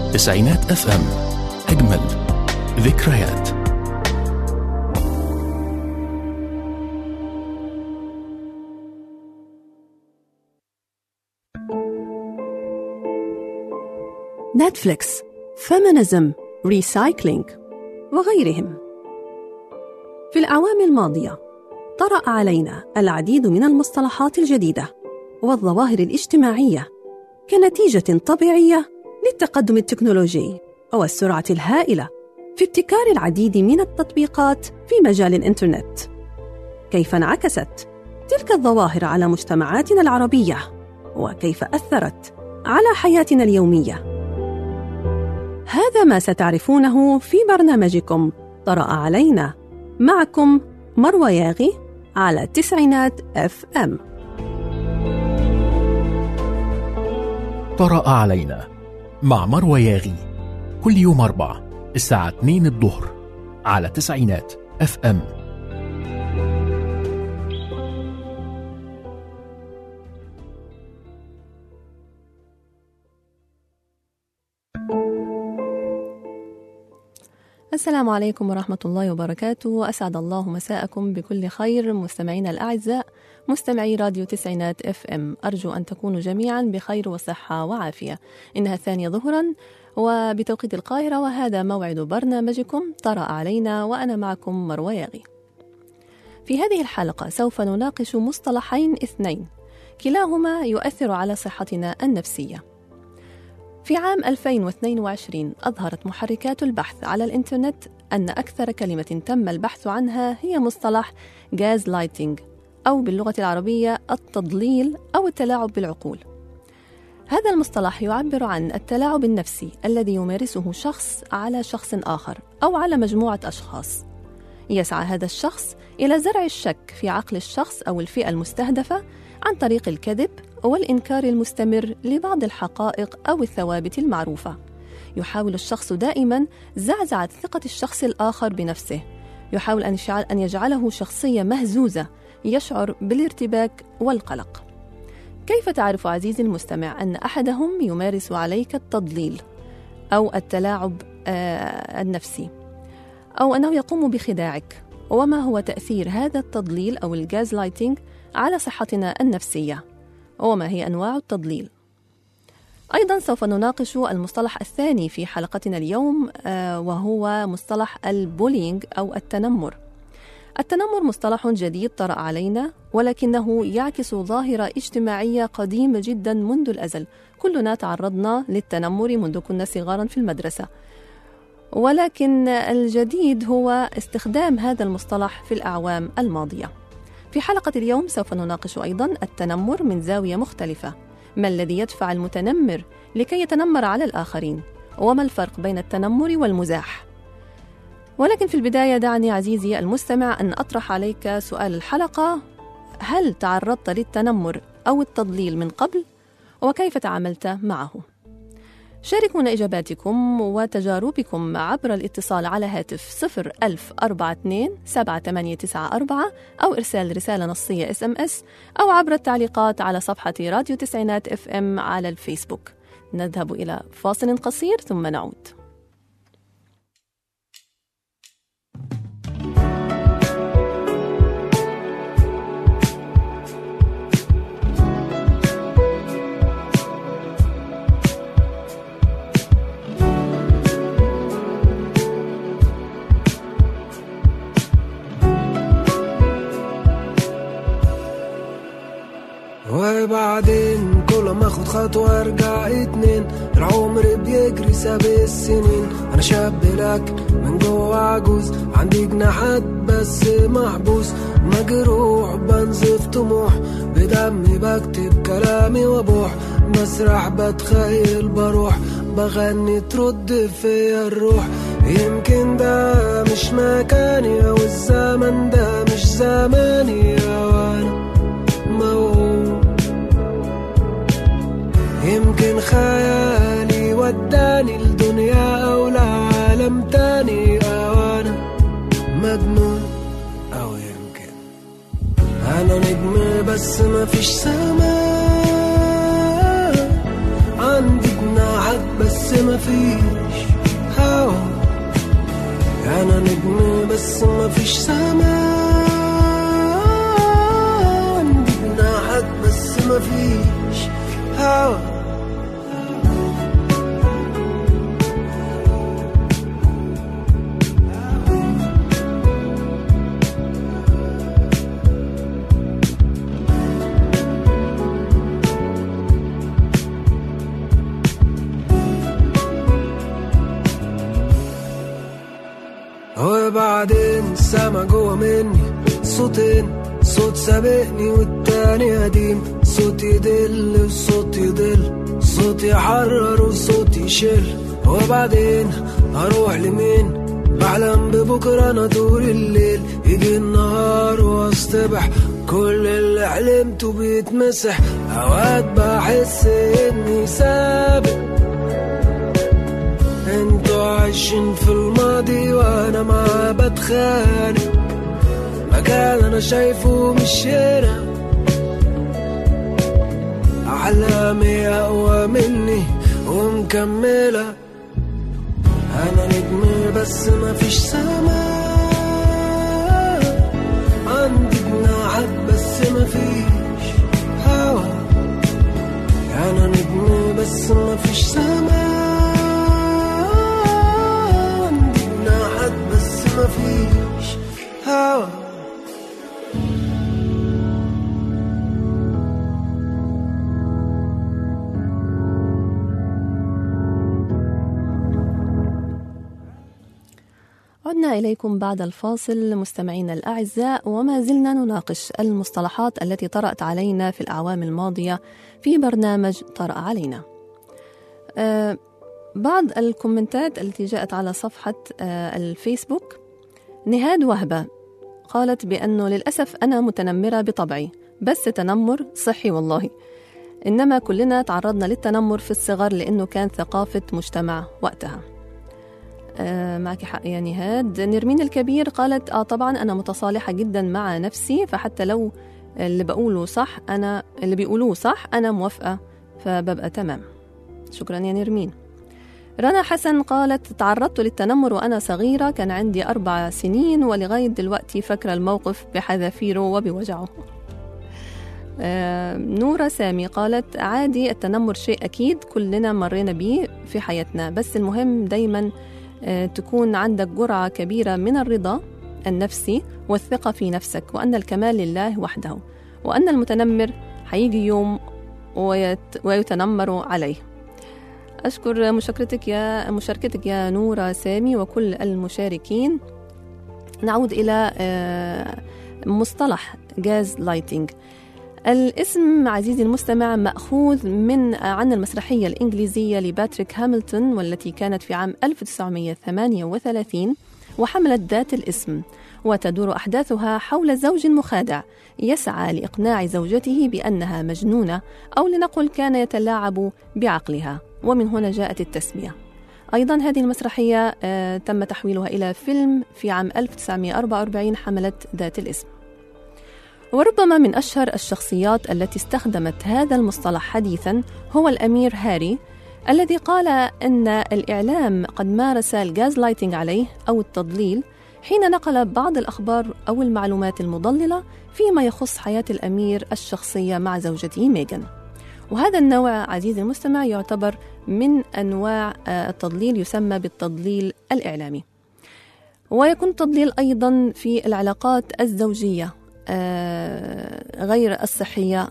تسعينات اف ام اجمل ذكريات نتفليكس فيمينيزم ريسايكلينج وغيرهم في الأعوام الماضية طرأ علينا العديد من المصطلحات الجديدة والظواهر الاجتماعية كنتيجة طبيعية للتقدم التكنولوجي والسرعة الهائلة في ابتكار العديد من التطبيقات في مجال الإنترنت كيف انعكست تلك الظواهر على مجتمعاتنا العربية وكيف أثرت على حياتنا اليومية هذا ما ستعرفونه في برنامجكم طرأ علينا معكم مروى ياغي على تسعينات اف ام طرأ علينا مع مروى ياغي كل يوم أربع الساعة 2 الظهر على تسعينات اف ام السلام عليكم ورحمة الله وبركاته أسعد الله مساءكم بكل خير مستمعينا الأعزاء مستمعي راديو تسعينات اف ام أرجو أن تكونوا جميعا بخير وصحة وعافية إنها الثانية ظهرا وبتوقيت القاهرة وهذا موعد برنامجكم طرأ علينا وأنا معكم مروى ياغي في هذه الحلقة سوف نناقش مصطلحين اثنين كلاهما يؤثر على صحتنا النفسيه في عام 2022 أظهرت محركات البحث على الإنترنت أن أكثر كلمة تم البحث عنها هي مصطلح جاز لايتنج أو باللغة العربية التضليل أو التلاعب بالعقول هذا المصطلح يعبر عن التلاعب النفسي الذي يمارسه شخص على شخص آخر أو على مجموعة أشخاص يسعى هذا الشخص إلى زرع الشك في عقل الشخص أو الفئة المستهدفة عن طريق الكذب والإنكار المستمر لبعض الحقائق أو الثوابت المعروفة. يحاول الشخص دائما زعزعة ثقة الشخص الآخر بنفسه. يحاول أن يجعل أن يجعله شخصية مهزوزة يشعر بالارتباك والقلق. كيف تعرف عزيزي المستمع أن أحدهم يمارس عليك التضليل أو التلاعب آه النفسي أو أنه يقوم بخداعك؟ وما هو تأثير هذا التضليل أو الجاز لايتنج على صحتنا النفسية؟ وما هي أنواع التضليل أيضا سوف نناقش المصطلح الثاني في حلقتنا اليوم وهو مصطلح البولينج أو التنمر التنمر مصطلح جديد طرأ علينا ولكنه يعكس ظاهرة اجتماعية قديمة جدا منذ الأزل كلنا تعرضنا للتنمر منذ كنا صغارا في المدرسة ولكن الجديد هو استخدام هذا المصطلح في الأعوام الماضية في حلقة اليوم سوف نناقش أيضا التنمر من زاوية مختلفة ما الذي يدفع المتنمر لكي يتنمر على الآخرين وما الفرق بين التنمر والمزاح ولكن في البداية دعني عزيزي المستمع أن أطرح عليك سؤال الحلقة هل تعرضت للتنمر أو التضليل من قبل وكيف تعاملت معه؟ شاركونا إجاباتكم وتجاربكم عبر الاتصال على هاتف 01042 7894 أو إرسال رسالة نصية اس ام اس أو عبر التعليقات على صفحة راديو تسعينات اف ام على الفيسبوك نذهب إلى فاصل قصير ثم نعود وبعدين كل ما اخد خطوة ارجع اتنين العمر بيجري ساب السنين انا شاب لكن من جوه عجوز عندي جناحات بس محبوس مجروح بنزف طموح بدمي بكتب كلامي وابوح بسرح بتخيل بروح بغني ترد فيا الروح يمكن ده مش مكاني او الزمن ده مش زماني او انا موهوم يمكن خيالي وداني لدنيا او لعالم تاني او انا مجنون او يمكن انا نجم بس مفيش سما عندي جناحات بس مفيش مفيش هوا انا نجم بس مفيش سما عندي جناحات بس مفيش هوا وبعدين السما جوا مني صوتين صوت سابقني والتاني قديم صوت يدل وصوت يضل صوت يحرر وصوت يشل وبعدين اروح لمين بحلم ببكرة انا طول الليل يجي النهار واصطبح كل اللي حلمته بيتمسح اوقات بحس اني سابق انتوا عايشين في الماضي وانا معاه بتخانق مكان انا شايفه مش هنا احلامي اقوى مني ومكملة انا نجم بس مفيش سما عندي جناحات بس مفيش هوا انا نجم بس مفيش سما عندي جناحات بس مفيش هوا عدنا إليكم بعد الفاصل مستمعينا الأعزاء وما زلنا نناقش المصطلحات التي طرأت علينا في الأعوام الماضية في برنامج طرأ علينا آه بعض الكومنتات التي جاءت على صفحة آه الفيسبوك نهاد وهبة قالت بأنه للأسف أنا متنمرة بطبعي بس تنمر صحي والله إنما كلنا تعرضنا للتنمر في الصغر لأنه كان ثقافة مجتمع وقتها آه معك حق يا نهاد نرمين الكبير قالت آه طبعا أنا متصالحة جدا مع نفسي فحتى لو اللي بقوله صح أنا اللي بيقولوه صح أنا موافقة فببقى تمام شكرا يا نرمين رنا حسن قالت تعرضت للتنمر وأنا صغيرة كان عندي أربع سنين ولغاية دلوقتي فاكرة الموقف بحذافيره وبوجعه آه نورة سامي قالت عادي التنمر شيء أكيد كلنا مرينا بيه في حياتنا بس المهم دايما آه تكون عندك جرعة كبيرة من الرضا النفسي والثقة في نفسك وأن الكمال لله وحده وأن المتنمر حيجي يوم ويت ويتنمر عليه أشكر مشاركتك يا مشاركتك يا نورة سامي وكل المشاركين نعود إلى مصطلح جاز لايتنج الاسم عزيزي المستمع مأخوذ من عن المسرحية الإنجليزية لباتريك هامilton والتي كانت في عام 1938 وحملت ذات الاسم وتدور أحداثها حول زوج مخادع يسعى لإقناع زوجته بأنها مجنونة أو لنقل كان يتلاعب بعقلها ومن هنا جاءت التسمية أيضا هذه المسرحية آه تم تحويلها إلى فيلم في عام 1944 حملت ذات الاسم وربما من أشهر الشخصيات التي استخدمت هذا المصطلح حديثا هو الأمير هاري الذي قال أن الإعلام قد مارس الجاز لايتنج عليه أو التضليل حين نقل بعض الأخبار أو المعلومات المضللة فيما يخص حياة الأمير الشخصية مع زوجته ميغان وهذا النوع عزيزي المستمع يعتبر من أنواع التضليل يسمى بالتضليل الإعلامي ويكون التضليل أيضا في العلاقات الزوجية غير الصحية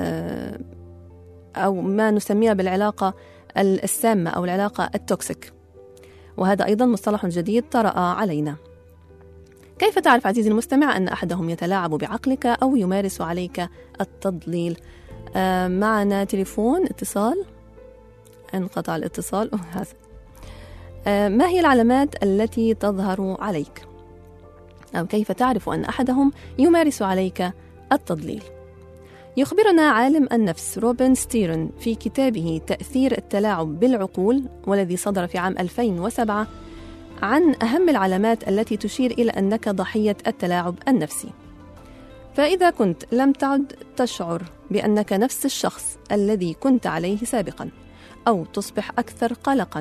أو ما نسميها بالعلاقة السامة أو العلاقة التوكسيك وهذا أيضا مصطلح جديد طرأ علينا كيف تعرف عزيزي المستمع أن أحدهم يتلاعب بعقلك أو يمارس عليك التضليل آه معنا تليفون اتصال انقطع الاتصال هذا آه ما هي العلامات التي تظهر عليك أو كيف تعرف أن أحدهم يمارس عليك التضليل يخبرنا عالم النفس روبن ستيرن في كتابه تأثير التلاعب بالعقول والذي صدر في عام 2007 عن أهم العلامات التي تشير إلى أنك ضحية التلاعب النفسي. فإذا كنت لم تعد تشعر بأنك نفس الشخص الذي كنت عليه سابقا، أو تصبح أكثر قلقا،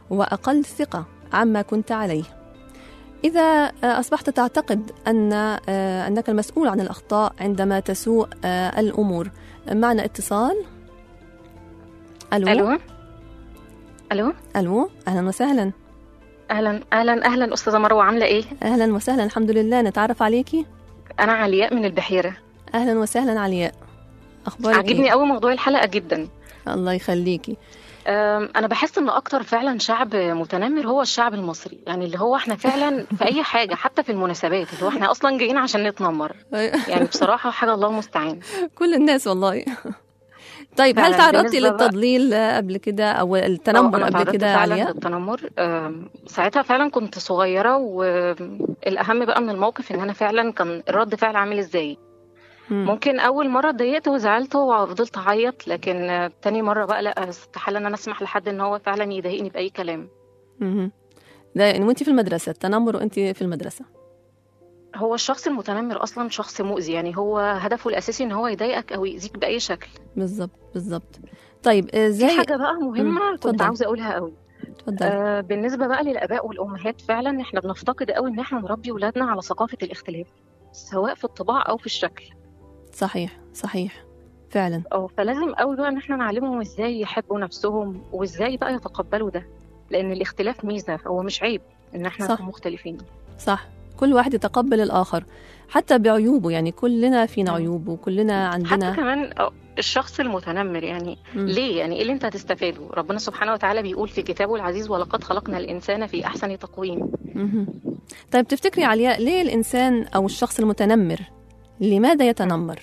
وأقل ثقة عما كنت عليه إذا آه، أصبحت تعتقد أن آه، أنك المسؤول عن الأخطاء عندما تسوء آه، الأمور معنا اتصال ألو الو الو ألو أهلا وسهلا اهلا اهلا اهلا استاذه مروه عامله ايه أهلا وسهلا الحمد لله نتعرف عليكي انا علياء من البحيره أهلا وسهلا علياء أخبارك عجبني إيه؟ قوي موضوع الحلقه جدا الله يخليكي أم، انا بحس ان اكتر فعلا شعب متنمر هو الشعب المصري يعني اللي هو احنا فعلا في اي حاجه حتى في المناسبات اللي هو احنا اصلا جايين عشان نتنمر يعني بصراحه حاجه الله المستعان كل الناس والله طيب هل فعلاً تعرضتي بالنسبة بقى- للتضليل قبل كده أو آه، التنمر أنا قبل تعرضت كده فعلا علياء للتنمر أم، ساعتها فعلا كنت صغيره والاهم بقى من الموقف ان انا فعلا كان الرد فعل عامل ازاي مم. ممكن اول مره اتضايقت وزعلت وفضلت اعيط لكن آه، تاني مره بقى لا استحاله ان انا اسمح لحد ان هو فعلا يضايقني باي كلام مهم. ده يعني وانت في المدرسة التنمر وانت في المدرسة هو الشخص المتنمر اصلا شخص مؤذي يعني هو هدفه الاساسي ان هو يضايقك او يأذيك باي شكل بالظبط بالظبط طيب في ازاي حاجه بقى مم، مهمه كنت اتفضل. عاوزه اقولها قوي اتفضل آه بالنسبه بقى للاباء والامهات فعلا احنا بنفتقد قوي ان احنا نربي ولادنا على ثقافه الاختلاف سواء في الطباع او في الشكل صحيح صحيح فعلا اه فلازم قوي بقى ان احنا نعلمهم ازاي يحبوا نفسهم وازاي بقى يتقبلوا ده لان الاختلاف ميزه هو مش عيب ان احنا صح. نكون مختلفين صح كل واحد يتقبل الآخر حتى بعيوبه يعني كلنا فينا مم. عيوب وكلنا حتى عندنا كمان آه، الشخص المتنمر يعني مم. ليه يعني ايه اللي انت هتستفاده ربنا سبحانه وتعالى بيقول في كتابه العزيز ولقد خلقنا الانسان في احسن تقويم مهم. طيب تفتكري علياء ليه الإنسان أو الشخص المتنمر لماذا يتنمر؟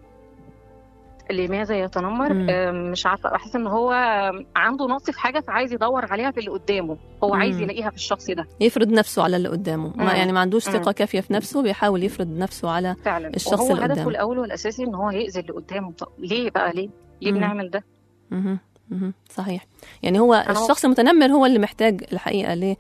لماذا يتنمر مم. آم، مش عارفه بحس ان هو عنده نقص في حاجه فعايز يدور عليها في اللي قدامه هو عايز مم. يلاقيها في الشخص ده يفرض نفسه على اللي قدامه ما مم. يعني ما عندوش مم. ثقة كافية في نفسه بيحاول يفرض نفسه على فعلا الشخص وهو اللي هدفه قدامه. الاول والاساسي ان هو يأذي اللي قدامه طب ليه بقى ليه ليه مم. بنعمل ده مهم. مهم. صحيح يعني هو أنا الشخص المتنمر هو اللي محتاج الحقيقة ل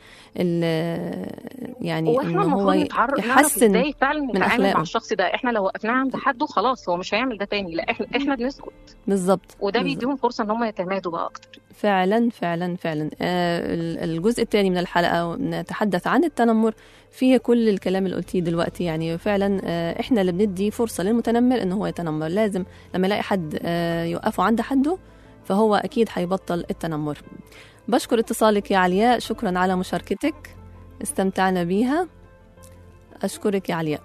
يعني واحنا إنه هو المفروض نتعرف نعرف يحسن ازاي فعلا نتعامل أخلاقه. مع الشخص ده احنا لو وقفناه عند حده خلاص هو مش هيعمل ده تاني لا احنا احنا بنسكت بالظبط وده بالظبط. بيديهم فرصه ان هم يتمادوا بقى اكتر فعلا فعلا فعلا آه، ال- الجزء الثاني من الحلقة نتحدث عن التنمر فيه كل الكلام اللي قلتيه دلوقتي يعني فعلا آه، احنا اللي بندي فرصة للمتنمر ان هو يتنمر لازم لما يلاقي حد آه، يوقفه عند حده فهو اكيد هيبطل التنمر بشكر اتصالك يا علياء شكرا على مشاركتك استمتعنا بيها اشكرك يا علياء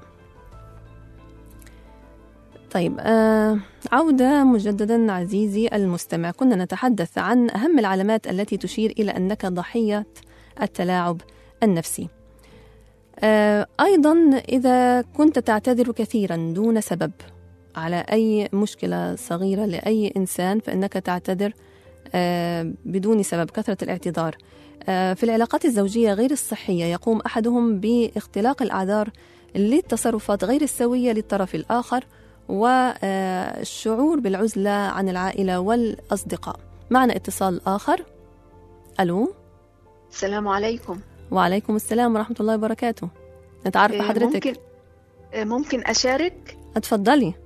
طيب آه عودة مجددا عزيزي المستمع كنا نتحدث عن أهم العلامات التي تشير إلى أنك ضحية التلاعب النفسي آه أيضا إذا كنت تعتذر كثيرا دون سبب على أي مشكلة صغيرة لأي إنسان فإنك تعتذر آه بدون سبب كثرة الاعتذار آه في العلاقات الزوجية غير الصحية يقوم أحدهم باختلاق الأعذار للتصرفات غير السوية للطرف الآخر والشعور بالعزلة عن العائلة والأصدقاء معنا اتصال آخر ألو السلام عليكم وعليكم السلام ورحمة الله وبركاته نتعرف آه، بحضرتك ممكن آه، ممكن أشارك اتفضلي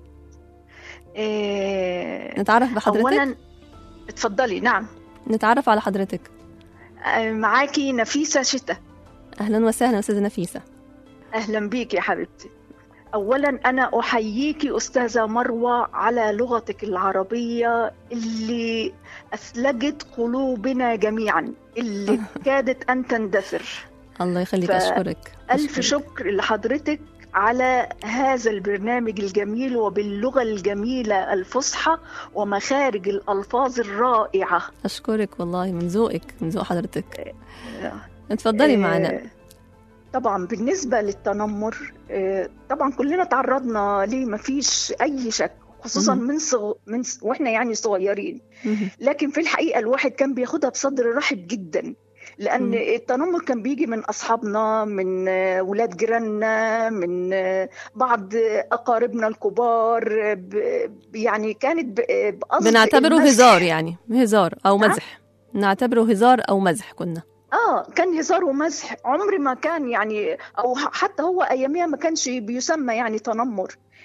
آه، نتعرف بحضرتك أولا اتفضلي نعم نتعرف على حضرتك آه، معاكي نفيسة شتاء أهلا وسهلا أستاذة نفيسة أهلا بيك يا حبيبتي أولا أنا أحييكي أستاذة مروة على لغتك العربية اللي أثلجت قلوبنا جميعا اللي كادت أن تندثر الله يخليك ف- أشكرك ألف أشكرك. شكر لحضرتك على هذا البرنامج الجميل وباللغة الجميلة الفصحى ومخارج الألفاظ الرائعة أشكرك والله من ذوقك من ذوق حضرتك اتفضلي معنا آه، طبعا بالنسبة للتنمر آه، طبعا كلنا تعرضنا ليه مفيش أي شك خصوصا مهم. من صغ... من ص... واحنا يعني صغيرين مهم. لكن في الحقيقة الواحد كان بياخدها بصدر رحب جدا لأن مم. التنمر كان بيجي من أصحابنا من آه، ولاد جيراننا من آه، بعض أقاربنا الكبار آه، ب... يعني كانت ب... آه، بقصد بنعتبره المزح. هزار يعني هزار أو نعم؟ مزح نعتبره هزار أو مزح كنا اه كان هزار ومزح عمري ما كان يعني او ح- حتى هو اياميها ما كانش بيسمى يعني تنمر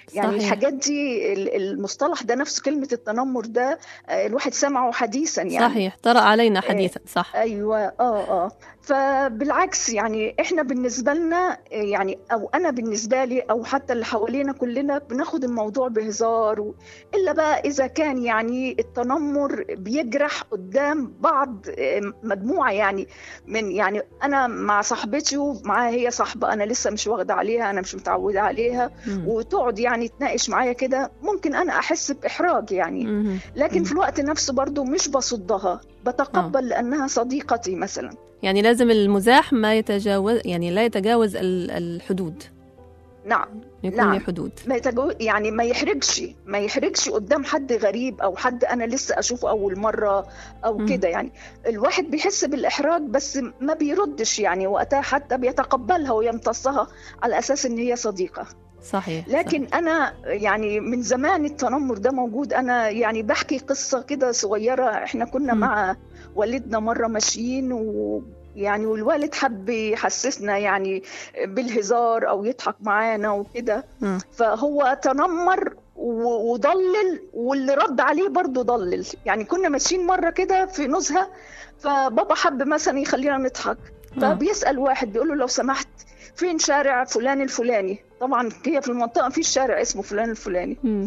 يعني صحيح. الحاجات دي ال- المصطلح ده نفسه كلمة التنمر ده آه، الواحد سمعه حديثا يعني صحيح طرأ علينا حديثا صح ايوه اه اه فبالعكس يعني احنا بالنسبه لنا يعني او انا بالنسبه لي او حتى اللي حوالينا كلنا بناخد الموضوع بهزار و... الا بقى اذا كان يعني التنمر بيجرح قدام بعض آه، مجموعه يعني من يعني انا مع صاحبتي ومعاها هي صاحبه انا لسه مش واخده عليها انا مش متعوده عليها مم. وتقعد يعني تناقش معايا كده ممكن انا احس باحراج يعني مم. لكن في الوقت نفسه برضو مش بصدها بتقبل لأنها صديقتي مثلا يعني لازم المزاح ما يتجاوز يعني لا يتجاوز ال- الحدود نعم يكون نعم. له حدود ما يتجو... يعني ما يحرجش ما يحرجش قدام حد غريب أو حد أنا لسه أشوفه أول مرة أو مم. كده يعني الواحد بيحس بالإحراج بس ما بيردش يعني وقتها حتى بيتقبلها ويمتصها على أساس إن هي صديقة صحيح لكن انا يعني من زمان التنمر ده موجود انا يعني بحكي قصه كده صغيره احنا كنا مم. مع والدنا مره ماشيين و يعني والوالد حب يحسسنا يعني بالهزار او يضحك معانا وكده مم. فهو تنمر و- وضلل واللي رد عليه برضه ضلل يعني كنا ماشيين مره كده في نزهه فبابا حب مثلا يخلينا نضحك آه. فبيسال واحد بيقول له لو سمحت فين شارع فلان الفلاني طبعا هي في المنطقه في شارع اسمه فلان الفلاني مم.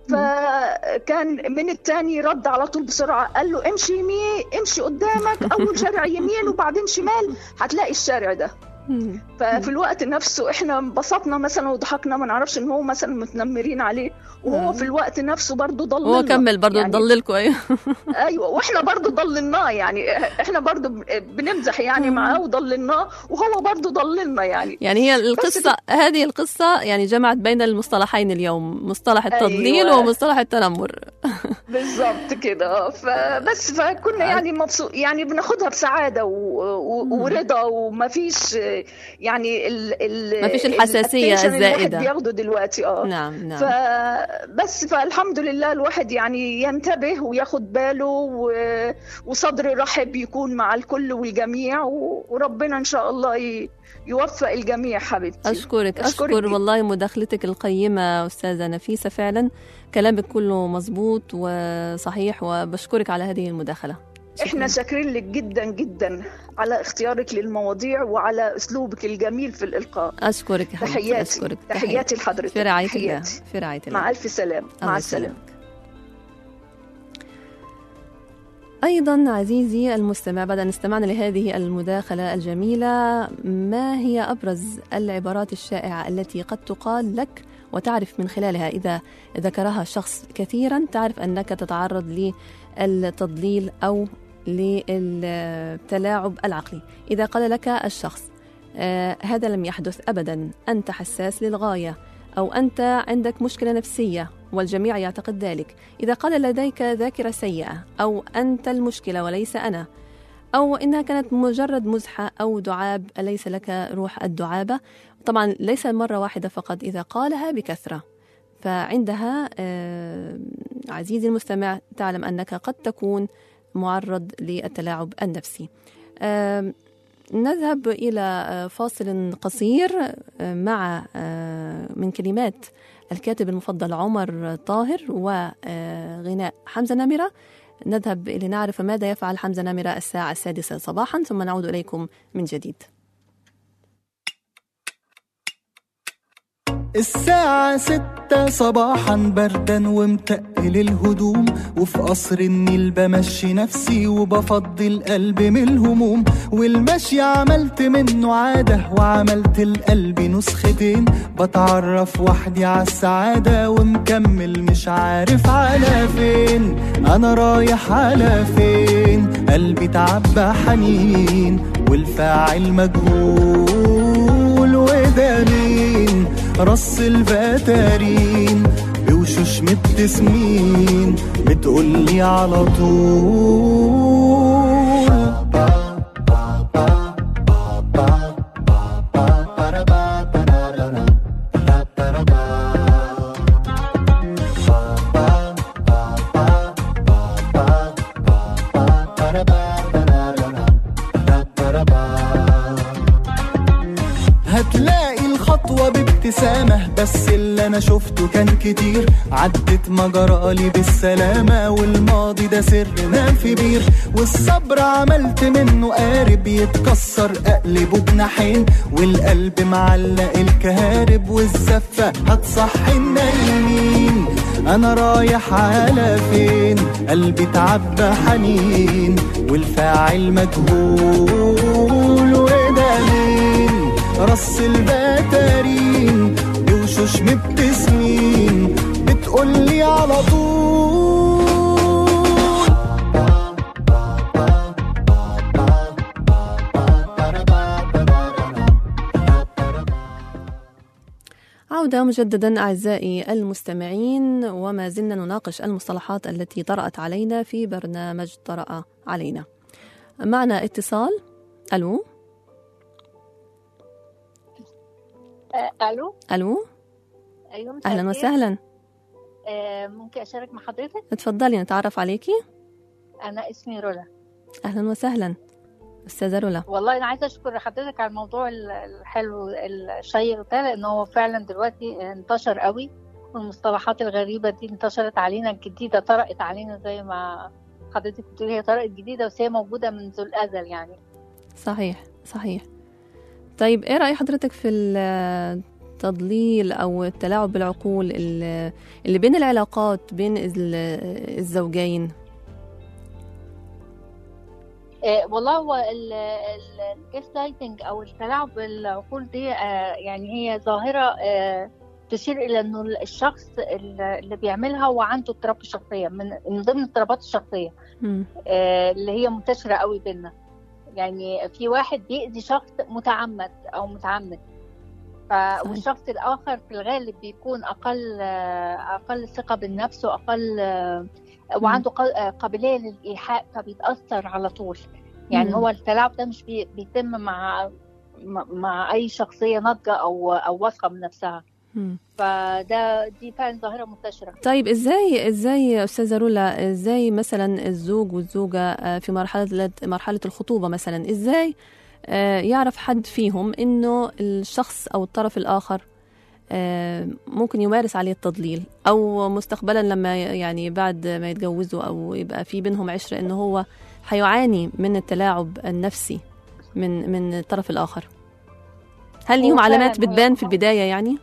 فكان من التاني رد على طول بسرعه قال له امشي يمين امشي قدامك اول شارع يمين وبعدين شمال هتلاقي الشارع ده مم. ففي الوقت نفسه احنا انبسطنا مثلا وضحكنا ما نعرفش ان هو مثلا متنمرين عليه وهو آه. في الوقت نفسه برضه ضللنا هو كمل برضه يعني تضللكم ايوه ايوه واحنا برضه ضللناه يعني احنا برضه بنمزح يعني معاه وضللناه وهو برضه ضللنا يعني يعني هي القصة هذه القصة يعني جمعت بين المصطلحين اليوم مصطلح التضليل أيوة. ومصطلح التنمر بالظبط كده فبس فكنا يعني مبسوط يعني بناخدها بسعاده و... و... ورضا وما فيش يعني ال... ال... مفيش الحساسية الattention اللي الواحد الزائدة. بياخده دلوقتي اه نعم نعم فبس فالحمد لله الواحد يعني ينتبه وياخد باله و... وصدر رحب يكون مع الكل والجميع و... وربنا ان شاء الله ي... يوفق الجميع حبيبتي أشكرك أشكرك أشكر جداً. والله مداخلتك القيمة أستاذة نفيسة فعلا كلامك كله مظبوط وصحيح وبشكرك على هذه المداخلة شكراً. احنا شاكرين لك جدا جدا على اختيارك للمواضيع وعلى اسلوبك الجميل في الالقاء أشكرك يا حبيبتي تحياتي أشكرك تحياتي لحضرتك في رعاية الله تحياتي. في رعاية الله مع الف سلام الله مع السلامه يسلمك. أيضا عزيزي المستمع بعد أن استمعنا لهذه المداخلة الجميلة ما هي أبرز العبارات الشائعة التي قد تقال لك وتعرف من خلالها إذا ذكرها شخص كثيرا تعرف أنك تتعرض للتضليل أو للتلاعب العقلي إذا قال لك الشخص آه هذا لم يحدث أبدا أنت حساس للغاية أو أنت عندك مشكلة نفسية والجميع يعتقد ذلك إذا قال لديك ذاكرة سيئة أو أنت المشكلة وليس أنا أو إنها كانت مجرد مزحة أو دعاب أليس لك روح الدعابة طبعا ليس مرة واحدة فقط إذا قالها بكثرة فعندها آه، عزيزي المستمع تعلم أنك قد تكون معرض للتلاعب النفسي آم، نذهب إلى آه، فاصل قصير آه، مع آه، من كلمات الكاتب المفضل عمر طاهر وغناء حمزة نمرة نذهب لنعرف ماذا يفعل حمزة نمرة الساعة السادسة صباحا ثم نعود إليكم من جديد الساعة ستة صباحا بردا ومتقل الهدوم وفي قصر النيل بمشي نفسي وبفضي القلب من الهموم والمشي عملت منه عادة وعملت القلب نسختين بتعرف وحدي على السعادة ومكمل مش عارف على فين أنا رايح على فين قلبي تعبى حنين والفاعل مجهول وده مين رص الفتارين بوشوش مبتسمين بتقولي على طول هتلاقي الخطوة بابتسامة ابتسامة بس اللي انا شفته كان كتير عدت مجرالي بالسلامة والماضي ده سر نام في بير والصبر عملت منه قارب يتكسر اقلبه بناحين والقلب معلق الكهارب والزفة هتصحي النايمين انا رايح على فين قلبي تعبى حنين والفاعل مجهول وده مين رص البتارين بوشوش مبتسمين بتقولي على طول عودة مجددا أعزائي المستمعين وما زلنا نناقش المصطلحات التي طرأت علينا في برنامج طرأ علينا معنا اتصال ألو آه، الو ألو ايوه مساء أهلا الخير. وسهلا آه، ممكن اشارك مع حضرتك اتفضلي نتعرف عليكي انا اسمي رولا أهلا وسهلا أستاذة رولا والله انا عايزه اشكر حضرتك على الموضوع ال- الحلو الشيق ده لان هو فعلا دلوقتي انتشر قوي والمصطلحات الغريبه دي انتشرت علينا الجديده طرقت علينا زي ما حضرتك بتقولي هي طرقت جديده بس هي موجوده منذ الازل يعني صحيح صحيح طيب ايه رأي حضرتك في التضليل او التلاعب بالعقول ال- اللي بين العلاقات بين ال- الزوجين آه، والله هو الجيست لايتنج او التلاعب بالعقول دي آه، يعني هي ظاهره آه، تشير الى انه الشخص اللي بيعملها هو عنده اضطراب الشخصيه من من ضمن اضطرابات الشخصيه مم. آه، اللي هي منتشره قوي بينا يعني في واحد بيأذي شخص متعمد او متعمد ف- والشخص الاخر في الغالب بيكون اقل آه، اقل ثقه بالنفس واقل آه، وعنده ق- آه، قابليه للايحاء فبيتاثر على طول يعني مم. هو التلاعب ده مش بي- بيتم مع مع- مع اي شخصيه ناضجه او او واثقه من نفسها مم. فده دي فعلا ظاهره منتشره طيب ازاي ازاي يا استاذه رولا ازاي مثلا الزوج والزوجه آه، في مرحله مرحله الخطوبه مثلا ازاي آه، يعرف حد فيهم انه الشخص او الطرف الاخر آه، ممكن يمارس عليه التضليل او مستقبلا لما يعني بعد ما يتجوزوا او يبقى في بينهم عشره انه هو حيعاني من التلاعب النفسي من من الطرف الاخر هل هو ليهم فعلاً علامات هو- بتبان في البدايه يعني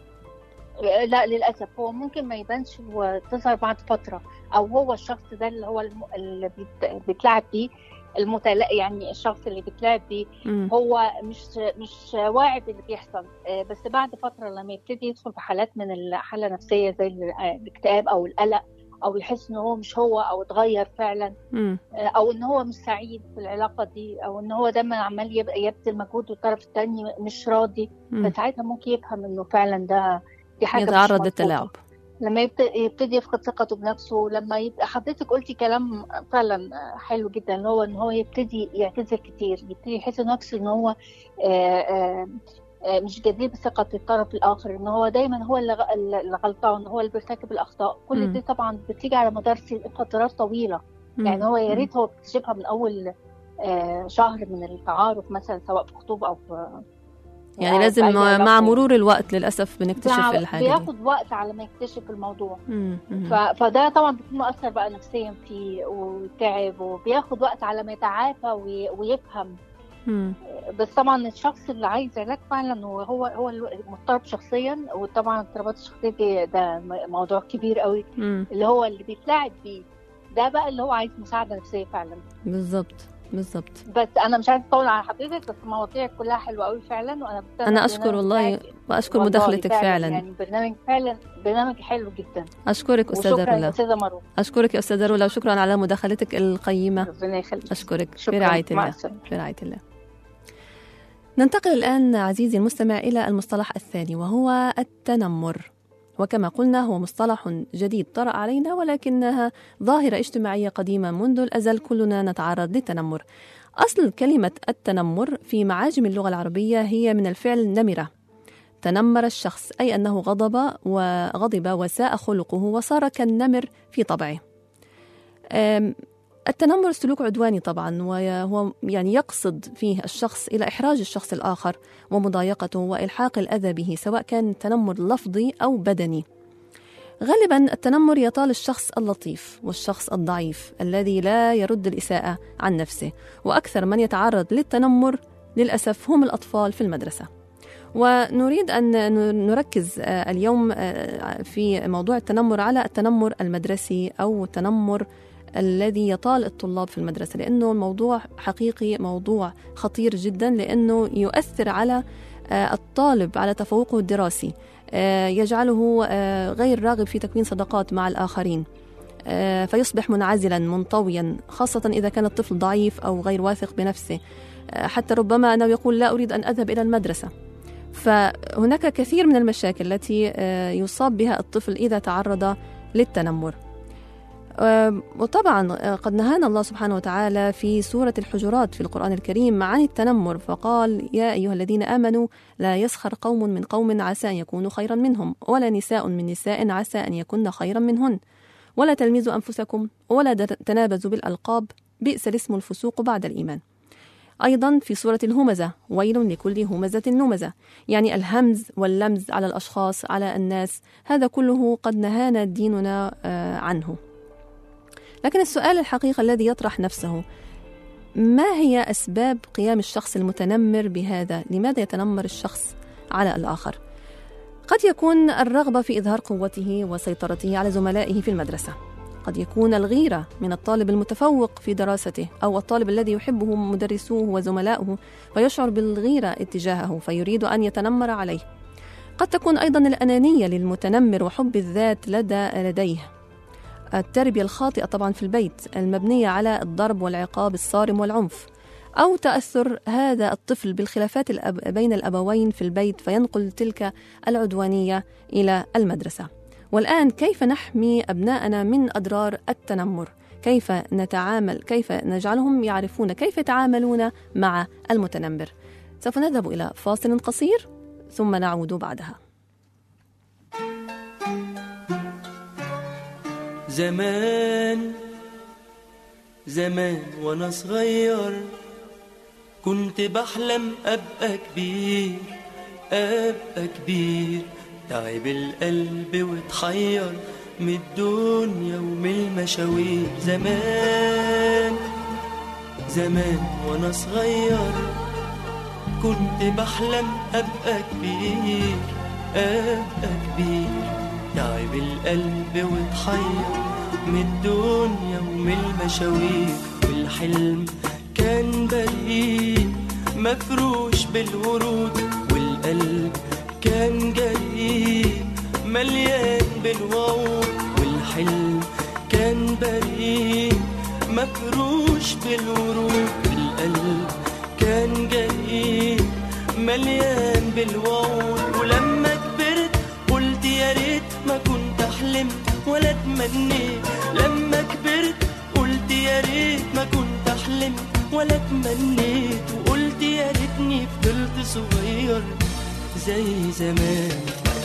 لا للاسف هو ممكن ما يبانش وتظهر بعد فتره او هو الشخص ده اللي هو الم... اللي بيت... بيتلعب بيه المتلا... يعني الشخص اللي بيتلعب بيه مم. هو مش مش واعي باللي بيحصل آه، بس بعد فتره لما يبتدي يدخل في حالات من الحاله النفسيه زي ال- آه، الاكتئاب او القلق او يحس ان هو مش هو او اتغير فعلا مم. آه، او ان هو مش سعيد في العلاقه دي او ان هو دايما عمال يبقى يبذل مجهود والطرف الثاني مش راضي مم. فساعتها ممكن يفهم انه فعلا ده دي حاجه مش يتعرض مظبوطة. للتلاعب لما يبت- يبتدي يفقد ثقته بنفسه لما يبقى حضرتك قلتي كلام فعلا حلو جدا اللي هو ان هو يبتدي يعتذر كتير يبتدي يحس نفسه ان هو آه، آه، آه، مش جدير بثقة الطرف الآخر إن هو دايما هو اللي غ- اللي غلطان هو اللي بيرتكب الأخطاء مم. كل دي طبعا بتيجي على مدار س- فترات طويلة مم. يعني هو يا مم. ريت هو بيكتشفها من أول آه، شهر من التعارف مثلا سواء في خطوبة أو في يعني أو في لازم أي مع علاقة. مرور الوقت للأسف بنكتشف بيع- الحاجة دي بياخد وقت على ما يكتشف الموضوع مم. مم. ف... فده طبعا بيكون مؤثر بقى نفسيا فيه وتعب وبياخد وقت على ما يتعافى وي... ويفهم مم. بس طبعا الشخص اللي عايز علاج فعلا وهو هو المضطرب شخصيا وطبعا اضطرابات الشخصيه دي ده م- موضوع كبير قوي مم. اللي هو اللي بيتلاعب بيه ده بقى اللي هو عايز مساعده نفسيه فعلا بالظبط بالظبط بس انا مش عايزه اطول على حضرتك بس مواضيعك كلها حلوه قوي فعلا وانا بستنى أنا أشكر البرنامج والله بتاعك. وأشكر والله مداخلتك فعلا يعني برنامج فعلا برنامج حلو جدا أشكرك أستاذة وشكرا رولا استاذه مروه أشكرك يا أستاذة رولا وشكرا على مداخلتك القيمة ربنا يخليك أشكرك شكرا برعاية مع الله السلامه برعاية الله ننتقل الآن عزيزي المستمع إلى المصطلح الثاني وهو التنمر وكما قلنا هو مصطلح جديد طرأ علينا ولكنها ظاهرة اجتماعية قديمة منذ الأزل كلنا نتعرض للتنمر أصل كلمة التنمر في معاجم اللغة العربية هي من الفعل نمرة تنمر الشخص أي أنه غضب وغضب وساء خلقه وصار كالنمر في طبعه أم، التنمر سلوك عدواني طبعا وهو يعني يقصد فيه الشخص الى احراج الشخص الاخر ومضايقته والحاق الاذى به سواء كان تنمر لفظي او بدني. غالبا التنمر يطال الشخص اللطيف والشخص الضعيف الذي لا يرد الاساءه عن نفسه واكثر من يتعرض للتنمر للاسف هم الاطفال في المدرسه. ونريد ان نركز اليوم في موضوع التنمر على التنمر المدرسي او التنمر الذي يطال الطلاب في المدرسة لأنه الموضوع حقيقي موضوع خطير جدا لأنه يؤثر على الطالب على تفوقه الدراسي يجعله غير راغب في تكوين صداقات مع الآخرين فيصبح منعزلا منطويا خاصة إذا كان الطفل ضعيف أو غير واثق بنفسه حتى ربما أنه يقول لا أريد أن أذهب إلى المدرسة فهناك كثير من المشاكل التي يصاب بها الطفل إذا تعرض للتنمر وطبعا قد نهانا الله سبحانه وتعالى في سورة الحجرات في القرآن الكريم عن التنمر فقال يا أيها الذين آمنوا لا يسخر قوم من قوم عسى أن يكونوا خيرا منهم ولا نساء من نساء عسى أن يكن خيرا منهن ولا تلمزوا أنفسكم ولا تنابزوا بالألقاب بئس الاسم الفسوق بعد الإيمان أيضا في سورة الهمزة ويل لكل همزة لمزة يعني الهمز واللمز على الأشخاص على الناس هذا كله قد نهانا ديننا عنه لكن السؤال الحقيقي الذي يطرح نفسه ما هي اسباب قيام الشخص المتنمر بهذا؟ لماذا يتنمر الشخص على الاخر؟ قد يكون الرغبه في اظهار قوته وسيطرته على زملائه في المدرسه. قد يكون الغيره من الطالب المتفوق في دراسته او الطالب الذي يحبه مدرسوه وزملاؤه ويشعر بالغيره اتجاهه فيريد ان يتنمر عليه. قد تكون ايضا الانانيه للمتنمر وحب الذات لدى لديه التربية الخاطئة طبعا في البيت المبنية على الضرب والعقاب الصارم والعنف أو تأثر هذا الطفل بالخلافات الأب بين الأبوين في البيت فينقل تلك العدوانية إلى المدرسة والآن كيف نحمي أبناءنا من أضرار التنمر كيف نتعامل كيف نجعلهم يعرفون كيف يتعاملون مع المتنمر سوف نذهب إلى فاصل قصير ثم نعود بعدها زمان زمان وانا صغير كنت بحلم ابقى كبير ابقى كبير تعب القلب واتحير من الدنيا ومن المشاوير زمان زمان وانا صغير كنت بحلم ابقى كبير ابقى كبير تعب القلب واتحير من الدنيا ومن المشاوير والحلم كان بريء مفروش بالورود والقلب كان جريء مليان بالوعود والحلم كان بريء مفروش بالورود والقلب كان جريء مليان بالوعود ولما كبرت قلت يا ريت ما كنت حلمت ولا تمنيت لما كبرت قلت يا ريت ما كنت حلمت ولا تمنيت وقلت يا ريتني فضلت صغير زي زمان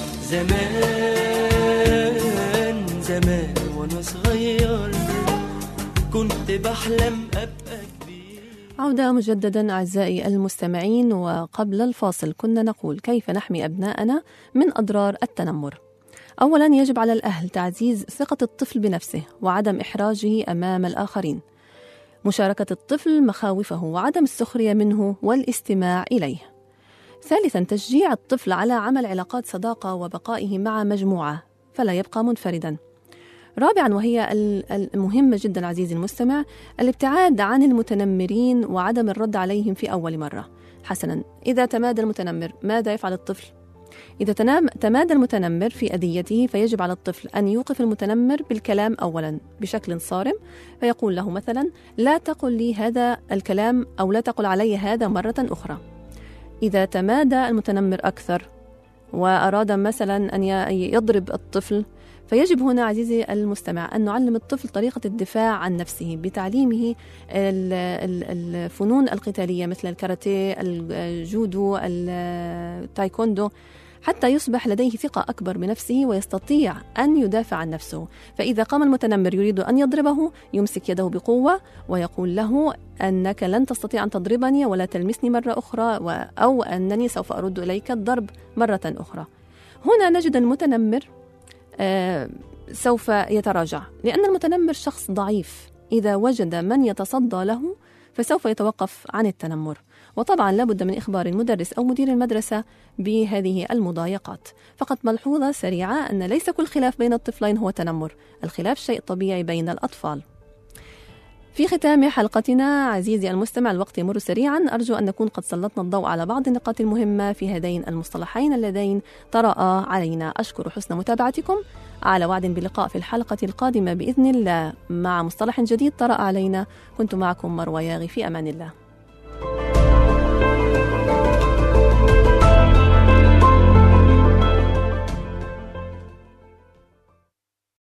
زمان زمان وانا صغير كنت بحلم ابقى كبير عودة مجددا أعزائي المستمعين وقبل الفاصل كنا نقول كيف نحمي أبناءنا من أضرار التنمر أولا يجب على الأهل تعزيز ثقة الطفل بنفسه وعدم إحراجه أمام الآخرين مشاركة الطفل مخاوفه وعدم السخرية منه والاستماع إليه ثالثا تشجيع الطفل على عمل علاقات صداقة وبقائه مع مجموعة فلا يبقى منفردا رابعا وهي المهمة جدا عزيزي المستمع الابتعاد عن المتنمرين وعدم الرد عليهم في أول مرة حسنا إذا تمادى المتنمر ماذا يفعل الطفل؟ إذا تنام تمادى المتنمر في أذيته فيجب على الطفل أن يوقف المتنمر بالكلام أولا بشكل صارم فيقول له مثلا لا تقل لي هذا الكلام أو لا تقل علي هذا مرة أخرى إذا تمادى المتنمر أكثر وأراد مثلا أن يضرب الطفل فيجب هنا عزيزي المستمع أن نعلم الطفل طريقة الدفاع عن نفسه بتعليمه الفنون القتالية مثل الكاراتيه الجودو التايكوندو حتى يصبح لديه ثقة أكبر بنفسه ويستطيع أن يدافع عن نفسه فإذا قام المتنمر يريد أن يضربه يمسك يده بقوة ويقول له أنك لن تستطيع أن تضربني ولا تلمسني مرة أخرى و- أو أنني سوف أرد إليك الضرب مرة أخرى هنا نجد المتنمر آه، سوف يتراجع لأن المتنمر شخص ضعيف إذا وجد من يتصدى له فسوف يتوقف عن التنمر وطبعا لابد من إخبار المدرس أو مدير المدرسة بهذه المضايقات فقط ملحوظة سريعة أن ليس كل خلاف بين الطفلين هو تنمر الخلاف شيء طبيعي بين الأطفال في ختام حلقتنا عزيزي المستمع الوقت يمر سريعا أرجو أن نكون قد سلطنا الضوء على بعض النقاط المهمة في هذين المصطلحين اللذين طرأ علينا أشكر حسن متابعتكم على وعد بلقاء في الحلقة القادمة بإذن الله مع مصطلح جديد طرأ علينا كنت معكم مروى ياغي في أمان الله